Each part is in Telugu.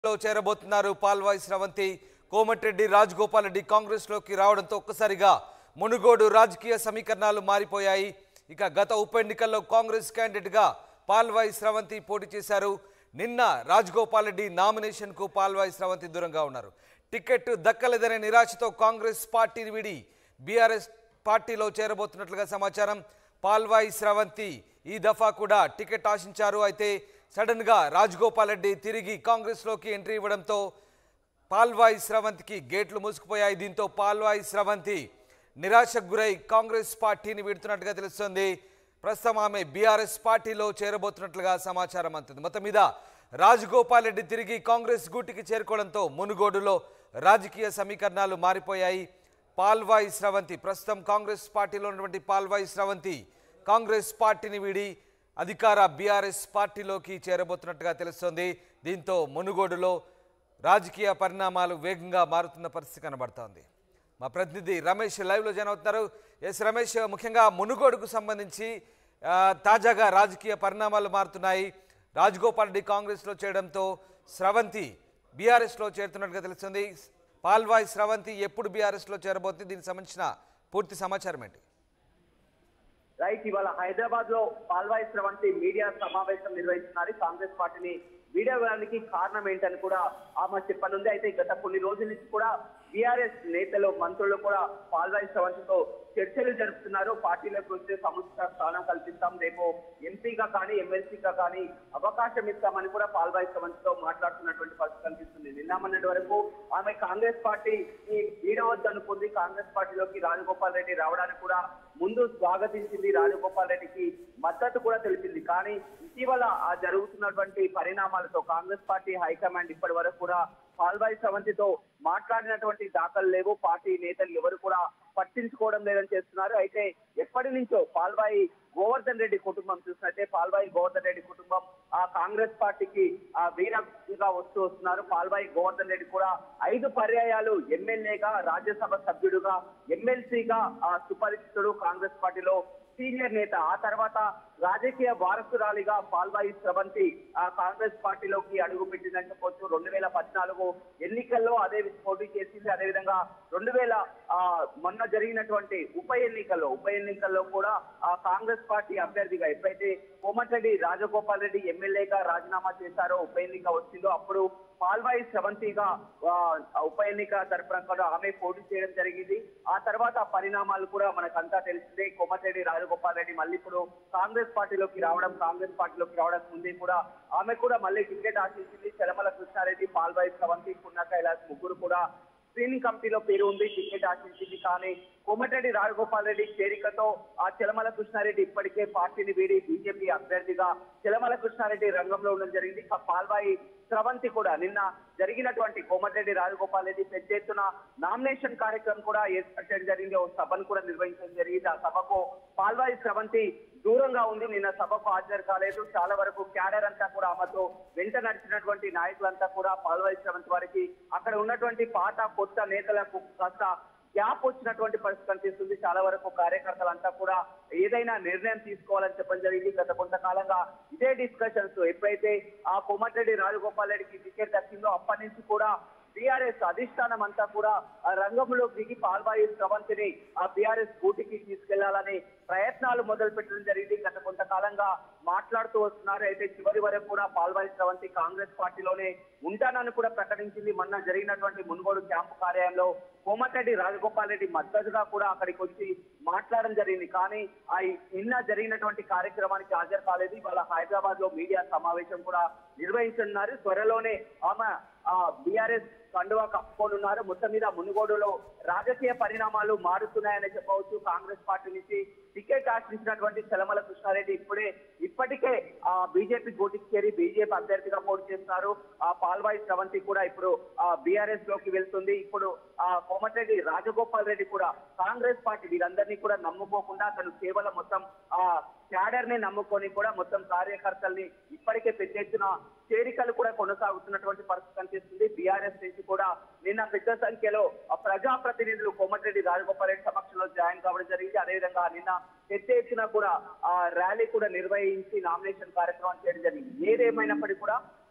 లో చేరబోతున్నారు పాల్వాయి స్రవంతి కోమటిరెడ్డి రాజగోపాల్ రెడ్డి కాంగ్రెస్ లోకి రావడంతో ఒక్కసారిగా మునుగోడు రాజకీయ సమీకరణాలు మారిపోయాయి ఇక గత ఉప ఎన్నికల్లో కాంగ్రెస్ క్యాండిడేట్ గా పాల్వాయి స్రవంతి పోటీ చేశారు నిన్న రాజగోపాల్ రెడ్డి నామినేషన్ కు పాల్వాయి స్రవంతి దూరంగా ఉన్నారు టికెట్ దక్కలేదనే నిరాశతో కాంగ్రెస్ పార్టీని వీడి బీఆర్ఎస్ పార్టీలో చేరబోతున్నట్లుగా సమాచారం పాల్వాయి స్రవంతి ఈ దఫా కూడా టికెట్ ఆశించారు అయితే సడన్ గా రాజగోపాల్ రెడ్డి తిరిగి కాంగ్రెస్లోకి ఎంట్రీ ఇవ్వడంతో పాల్వాయి స్రవంతికి గేట్లు మూసుకుపోయాయి దీంతో పాల్వాయి స్రవంతి నిరాశకు గురై కాంగ్రెస్ పార్టీని వీడుతున్నట్టుగా తెలుస్తోంది ప్రస్తుతం ఆమె బీఆర్ఎస్ పార్టీలో చేరబోతున్నట్లుగా సమాచారం అందుతుంది మొత్తం మీద రాజగోపాల్ రెడ్డి తిరిగి కాంగ్రెస్ గూటికి చేరుకోవడంతో మునుగోడులో రాజకీయ సమీకరణాలు మారిపోయాయి పాల్వాయి స్రవంతి ప్రస్తుతం కాంగ్రెస్ పార్టీలో ఉన్నటువంటి పాల్వాయి స్రవంతి కాంగ్రెస్ పార్టీని వీడి అధికార బీఆర్ఎస్ పార్టీలోకి చేరబోతున్నట్టుగా తెలుస్తోంది దీంతో మునుగోడులో రాజకీయ పరిణామాలు వేగంగా మారుతున్న పరిస్థితి కనబడుతోంది మా ప్రతినిధి రమేష్ లైవ్లో జాయిన్ అవుతున్నారు ఎస్ రమేష్ ముఖ్యంగా మునుగోడుకు సంబంధించి ఆ, తాజాగా రాజకీయ పరిణామాలు మారుతున్నాయి రాజగోపాల్ రెడ్డి కాంగ్రెస్లో చేయడంతో స్రవంతి బీఆర్ఎస్లో చేరుతున్నట్టుగా తెలుస్తుంది పాల్వాయి స్రవంతి ఎప్పుడు బీఆర్ఎస్లో చేరబోతుంది దీనికి సంబంధించిన పూర్తి సమాచారం ఏంటి రైట్ ఇవాళ హైదరాబాద్ లో పాల్వాయి స్రవంతి మీడియా సమావేశం నిర్వహిస్తున్నారు కాంగ్రెస్ పార్టీని వీడడానికి కారణం ఏంటని కూడా ఆమె చెప్పనుంది అయితే గత కొన్ని రోజుల నుంచి కూడా బీఆర్ఎస్ నేతలు మంత్రులు కూడా పాల్వాయి స్రవంతితో చర్చలు జరుపుతున్నారు పార్టీలకు వచ్చే సముచిత స్థానం కల్పిస్తాం రేపు ఎంపీగా కానీ ఎమ్మెల్సీగా కానీ అవకాశం ఇస్తామని కూడా పాల్వాయి స్రవంతితో మాట్లాడుతున్నటువంటి పరిస్థితి కనిపిస్తుంది నిన్న మొన్నటి వరకు ఆమె కాంగ్రెస్ పార్టీ వీడవద్దనుకుంది కాంగ్రెస్ పార్టీలోకి రాజగోపాల్ రెడ్డి రావడానికి కూడా ముందు స్వాగతించింది రాజగోపాల్ రెడ్డికి మద్దతు కూడా తెలిపింది కానీ ఇటీవల ఆ జరుగుతున్నటువంటి పరిణామాలతో కాంగ్రెస్ పార్టీ హైకమాండ్ ఇప్పటి వరకు కూడా పాల్వాయి స్రవంతితో మాట్లాడినటువంటి దాఖలు లేవు పార్టీ నేతలు ఎవరు కూడా పట్టించుకోవడం లేదని చేస్తున్నారు అయితే ఎప్పటి నుంచో పాల్వాయి గోవర్ధన్ రెడ్డి కుటుంబం చూసినట్టే పాల్వాయి గోవర్ధన్ రెడ్డి కుటుంబం ఆ కాంగ్రెస్ పార్టీకి ఆ వీరగా వస్తూ వస్తున్నారు పాల్వాయి గోవర్ధన్ రెడ్డి కూడా ఐదు పర్యాయాలు ఎమ్మెల్యేగా రాజ్యసభ సభ్యుడుగా ఎమ్మెల్సీగా ఆ సుపరిచితుడు కాంగ్రెస్ పార్టీలో సీనియర్ నేత ఆ తర్వాత రాజకీయ వారసురాలిగా పాల్వాయి స్రవంతి ఆ కాంగ్రెస్ పార్టీలోకి అడుగు పెట్టిందని చెప్పొచ్చు రెండు వేల పద్నాలుగు ఎన్నికల్లో అదే పోటీ చేసింది అదేవిధంగా రెండు వేల ఆ, మొన్న జరిగినటువంటి ఉప ఎన్నికల్లో ఉప ఎన్నికల్లో కూడా ఆ కాంగ్రెస్ పార్టీ అభ్యర్థిగా ఎప్పుడైతే కోమటిరెడ్డి రాజగోపాల్ రెడ్డి ఎమ్మెల్యేగా రాజీనామా చేశారో ఉప ఎన్నిక వచ్చిందో అప్పుడు పాల్వాయి స్రవంతిగా ఆ, ఉప ఎన్నిక తరపున కూడా ఆమె పోటీ చేయడం జరిగింది ఆ తర్వాత పరిణామాలు కూడా మనకంతా తెలిసిందే కోమటిరెడ్డి రాజగోపాల్ రెడ్డి మళ్ళీ ఇప్పుడు కాంగ్రెస్ పార్టీలోకి రావడం కాంగ్రెస్ పార్టీలోకి రావడం ముందే కూడా ఆమె కూడా మళ్ళీ టికెట్ ఆశించింది చలమల కృష్ణారెడ్డి పాల్వాయి స్రవంతి పున్నా కైలాస్ ముగ్గురు కూడా స్క్రీనింగ్ కమిటీలో పేరు ఉంది టికెట్ ఆశించింది కానీ కోమటిరెడ్డి రాజగోపాల్ రెడ్డి చేరికతో ఆ చలమల కృష్ణారెడ్డి ఇప్పటికే పార్టీని వీడి బీజేపీ అభ్యర్థిగా చలమల కృష్ణారెడ్డి రంగంలో ఉండడం జరిగింది ఇక పాల్వాయి స్రవంతి కూడా నిన్న జరిగినటువంటి కోమటిరెడ్డి రాజగోపాల్ రెడ్డి పెద్ద ఎత్తున నామినేషన్ కార్యక్రమం కూడా ఏర్పాటు చేయడం జరిగింది ఓ సభను కూడా నిర్వహించడం జరిగింది ఆ సభకు పాల్వాయి స్రవంతి దూరంగా ఉంది నిన్న సభకు హాజరు కాలేదు చాలా వరకు క్యాడర్ అంతా కూడా ఆమెతో వెంట నడిచినటువంటి నాయకులంతా కూడా పాల్వాయి స్రవంతి వారికి అక్కడ ఉన్నటువంటి పాత కొత్త నేతలకు కాస్త గ్యాప్ వచ్చినటువంటి పరిస్థితి కనిపిస్తుంది చాలా వరకు కార్యకర్తలంతా కూడా ఏదైనా నిర్ణయం తీసుకోవాలని చెప్పడం జరిగింది గత కొంతకాలంగా ఇదే డిస్కషన్స్ ఎప్పుడైతే ఆ కోమటిరెడ్డి రాజగోపాల్ రెడ్డికి టికెట్ దక్కిందో అప్పటి నుంచి కూడా బీఆర్ఎస్ అధిష్టానం అంతా కూడా ఆ రంగంలో దిగి పాల్వాయి స్రవంతిని ఆ బీఆర్ఎస్ గూటికి తీసుకెళ్లాలని ప్రయత్నాలు మొదలు పెట్టడం జరిగింది గత కొంతకాలంగా మాట్లాడుతూ వస్తున్నారు అయితే చివరి వరకు కూడా పాల్వాయి స్రవంతి కాంగ్రెస్ పార్టీలోనే ఉంటానని కూడా ప్రకటించింది మొన్న జరిగినటువంటి మునుగోడు క్యాంపు కార్యాలయంలో కోమటిరెడ్డి రాజగోపాల్ రెడ్డి మద్దతుగా కూడా అక్కడికి వచ్చి మాట్లాడడం జరిగింది కానీ ఆ నిన్న జరిగినటువంటి కార్యక్రమానికి హాజరు కాలేదు ఇవాళ హైదరాబాద్ లో మీడియా సమావేశం కూడా నిర్వహించనున్నారు త్వరలోనే ఆమె ఆ బీఆర్ఎస్ కండువా కప్పుకోనున్నారు మొత్తం మీద మునుగోడులో రాజకీయ పరిణామాలు మారుతున్నాయని చెప్పవచ్చు కాంగ్రెస్ పార్టీ నుంచి టికెట్ ఆశించినటువంటి చలమల కృష్ణారెడ్డి ఇప్పుడే ఇప్పటికే ఆ బీజేపీ గోటికి చేరి బీజేపీ అభ్యర్థిగా పోటీ చేస్తున్నారు ఆ పాల్వాయి స్రవంతి కూడా ఇప్పుడు ఆ బీఆర్ఎస్ లోకి వెళ్తుంది ఇప్పుడు ఆ కోమటిరెడ్డి రాజగోపాల్ రెడ్డి కూడా కాంగ్రెస్ పార్టీ వీరందరినీ కూడా నమ్ముకోకుండా తను కేవలం మొత్తం ఆ క్యాడర్ ని నమ్ముకొని కూడా మొత్తం కార్యకర్తల్ని ఇప్పటికే పెద్ద ఎత్తున చేరికలు కూడా కొనసాగుతున్నటువంటి పరిస్థితి కనిపిస్తుంది బీఆర్ఎస్ నుంచి కూడా నిన్న పెద్ద సంఖ్యలో ఆ ప్రజాప్రతినిధులు కోమటిరెడ్డి రాజగోపాల్ రెడ్డి సమక్షంలో జాయిన్ కావడం జరిగింది అదేవిధంగా నిన్న పెద్ద ఎత్తున కూడా ఆ ర్యాలీ కూడా నిర్వహించి నామినేషన్ కార్యక్రమం చేయడం జరిగింది ఏదేమైనప్పటికీ కూడా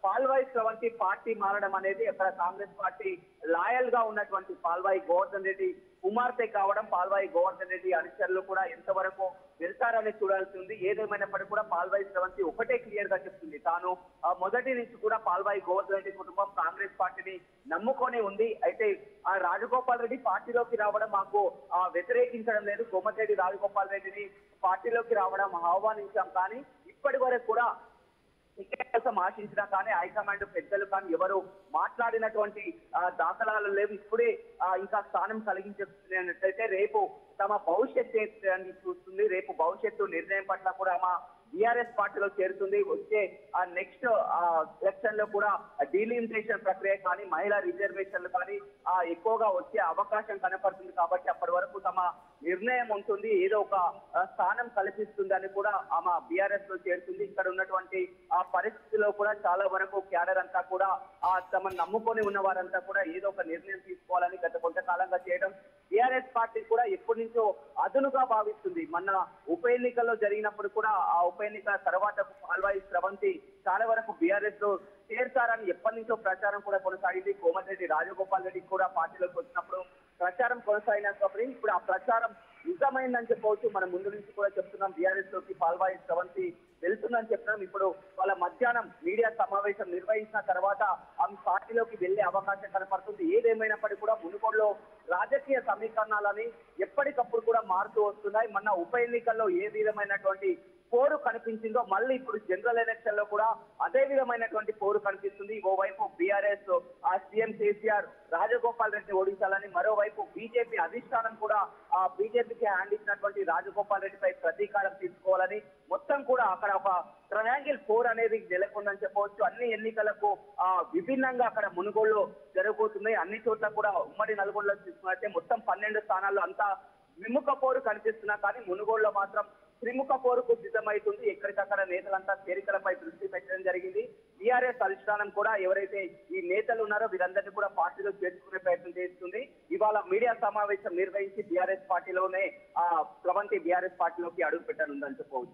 పాల్వాయి స్రవంతి పార్టీ మారడం అనేది అక్కడ కాంగ్రెస్ పార్టీ లాయల్ గా ఉన్నటువంటి పాల్వాయి గోవర్ధన్ రెడ్డి కుమార్తె కావడం పాల్వాయి గోవర్ధన్ రెడ్డి అనుచరులు కూడా ఎంతవరకు వెళ్తారని చూడాల్సి ఉంది ఏదేమైనప్పటికీ కూడా పాల్వాయి స్రవంతి ఒకటే క్లియర్ గా చెప్తుంది తాను ఆ మొదటి నుంచి కూడా పాల్వాయి గోవర్ధన్ రెడ్డి కుటుంబం కాంగ్రెస్ పార్టీని నమ్ముకొని ఉంది అయితే ఆ రాజగోపాల్ రెడ్డి పార్టీలోకి రావడం మాకు ఆ వ్యతిరేకించడం లేదు కోమటిరెడ్డి రాజగోపాల్ రెడ్డిని పార్టీలోకి రావడం ఆహ్వానించాం కానీ ఇప్పటి వరకు కూడా టికెట్ కోసం ఆశించినా కానీ హైకమాండ్ పెద్దలు కానీ ఎవరు మాట్లాడినటువంటి ఆ, దాఖలాలు లేవు ఇప్పుడే ఆ, ఇంకా స్థానం కలిగించినట్లయితే రేపు తమ భవిష్యత్ ఏంటి చూస్తుంది రేపు భవిష్యత్తు నిర్ణయం పట్ల కూడా మా బీఆర్ఎస్ పార్టీలో చేరుతుంది వచ్చే ఆ నెక్స్ట్ ఎలక్షన్ లో కూడా డీలిమిటేషన్ ప్రక్రియ కానీ మహిళా రిజర్వేషన్లు కానీ ఆ ఎక్కువగా వచ్చే అవకాశం కనపడుతుంది కాబట్టి అప్పటి వరకు తమ నిర్ణయం ఉంటుంది ఏదో ఒక ఆ, స్థానం కల్పిస్తుందని కూడా ఆమె బీఆర్ఎస్ లో చేరుతుంది ఇక్కడ ఉన్నటువంటి ఆ పరిస్థితిలో కూడా చాలా వరకు క్యాడర్ అంతా కూడా ఆ తమ నమ్ముకొని ఉన్న వారంతా కూడా ఏదో ఒక నిర్ణయం తీసుకోవాలని గత కొంతకాలంగా చేయడం బీఆర్ఎస్ పార్టీ కూడా ఎప్పటి నుంచో అదునుగా భావిస్తుంది మొన్న ఉప ఎన్నికల్లో జరిగినప్పుడు కూడా ఆ ఉప ఎన్నిక తర్వాత పాల్వాయి స్రవంతి చాలా వరకు బీఆర్ఎస్ లో చేరుతారని ఎప్పటి నుంచో ప్రచారం కూడా కొనసాగింది కోమటిరెడ్డి రాజగోపాల్ రెడ్డి కూడా పార్టీలోకి వచ్చినప్పుడు ప్రచారం కొనసాగినప్పుడు ఇప్పుడు ఆ ప్రచారం నిజమైందని చెప్పవచ్చు మనం ముందు నుంచి కూడా చెప్తున్నాం బీఆర్ఎస్ లోకి పాల్వాయి స్రవంతి వెళ్తుందని చెప్తున్నాం ఇప్పుడు వాళ్ళ మధ్యాహ్నం మీడియా సమావేశం నిర్వహించిన తర్వాత ఆమె పార్టీలోకి వెళ్లే అవకాశం కనపడుతుంది ఏదేమైనప్పటికీ కూడా మునుగోడులో రాజకీయ సమీకరణాలని ఎప్పటికప్పుడు కూడా మారుతూ వస్తున్నాయి మొన్న ఉప ఎన్నికల్లో ఏ విధమైనటువంటి పోరు కనిపించిందో మళ్ళీ ఇప్పుడు జనరల్ ఎలక్షన్ లో కూడా అదే విధమైనటువంటి పోరు కనిపిస్తుంది ఓవైపు బీఆర్ఎస్ ఆ సీఎం కేసీఆర్ రాజగోపాల్ రెడ్డిని ఓడించాలని మరోవైపు బీజేపీ అధిష్టానం కూడా ఆ బీజేపీకి హ్యాండ్ ఇచ్చినటువంటి రాజగోపాల్ రెడ్డిపై ప్రతీకారం తీసుకోవాలని మొత్తం కూడా అక్కడ ఒక ట్రయాంగిల్ ఫోర్ అనేది నెలకొందని చెప్పవచ్చు అన్ని ఎన్నికలకు ఆ విభిన్నంగా అక్కడ మునుగోళ్ళు జరగబోతున్నాయి అన్ని చోట్ల కూడా ఉమ్మడి నల్గొండలో తీసుకున్నట్టే మొత్తం పన్నెండు స్థానాల్లో అంతా విముఖ పోరు కనిపిస్తున్నా కానీ మునుగోడులో మాత్రం త్రిముఖ పోరుకు సిద్ధమవుతుంది ఎక్కడికక్కడ నేతలంతా చేరికలపై దృష్టి పెట్టడం జరిగింది టీఆర్ఎస్ అధిష్టానం కూడా ఎవరైతే ఈ నేతలు ఉన్నారో వీరందరినీ కూడా పార్టీలో చేర్చుకునే ప్రయత్నం చేస్తుంది ఇవాళ మీడియా సమావేశం నిర్వహించి బీఆర్ఎస్ పార్టీలోనే ఆ ప్రవంతి బీఆర్ఎస్ పార్టీలోకి అడుగు పెట్టనుందని చెప్పవచ్చు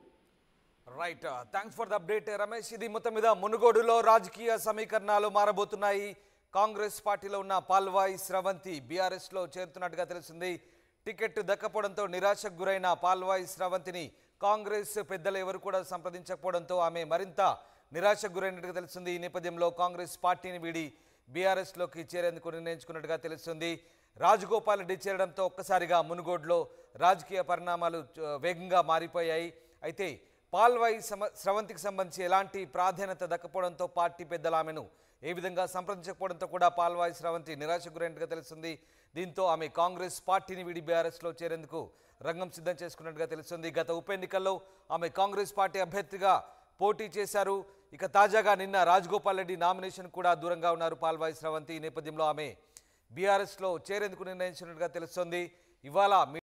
right thanks for the update Ramesh ఇది మొత్తం మీద మునుగోడులో రాజకీయ సమీకరణాలు మారబోతున్నాయి కాంగ్రెస్ పార్టీలో ఉన్న పాల్వాయి స్రవంతి బీఆర్ఎస్లో చేరుతున్నట్టుగా తెలిసింది టికెట్ దక్కపోవడంతో నిరాశకు గురైన పాల్వాయి స్రవంతిని కాంగ్రెస్ పెద్దలు ఎవరు కూడా సంప్రదించకపోవడంతో ఆమె మరింత నిరాశకు గురైనట్టుగా తెలుస్తుంది ఈ నేపథ్యంలో కాంగ్రెస్ పార్టీని వీడి బీఆర్ఎస్లోకి చేరేందుకు నిర్ణయించుకున్నట్టుగా తెలుస్తుంది రాజగోపాల్ రెడ్డి చేరడంతో ఒక్కసారిగా మునుగోడులో రాజకీయ పరిణామాలు ఆ, వేగంగా మారిపోయాయి అయితే పాల్వాయి సమ స్రవంతికి సంబంధించి ఎలాంటి ప్రాధాన్యత దక్కపోవడంతో పార్టీ పెద్దలు ఆమెను ఏ విధంగా సంప్రదించకపోవడంతో కూడా పాల్వాయి స్రవంతి నిరాశ గురైనట్టుగా తెలుస్తుంది దీంతో ఆమె కాంగ్రెస్ పార్టీని వీడి బీఆర్ఎస్లో చేరేందుకు రంగం సిద్ధం చేసుకున్నట్టుగా తెలుస్తుంది గత ఉప ఎన్నికల్లో ఆమె కాంగ్రెస్ పార్టీ అభ్యర్థిగా పోటీ చేశారు ఇక తాజాగా నిన్న రాజగోపాల్ రెడ్డి నామినేషన్ కూడా దూరంగా ఉన్నారు పాల్వాయి స్రవంతి ఈ నేపథ్యంలో ఆమె బీఆర్ఎస్లో చేరేందుకు నిర్ణయించినట్టుగా తెలుస్తోంది ఇవాళ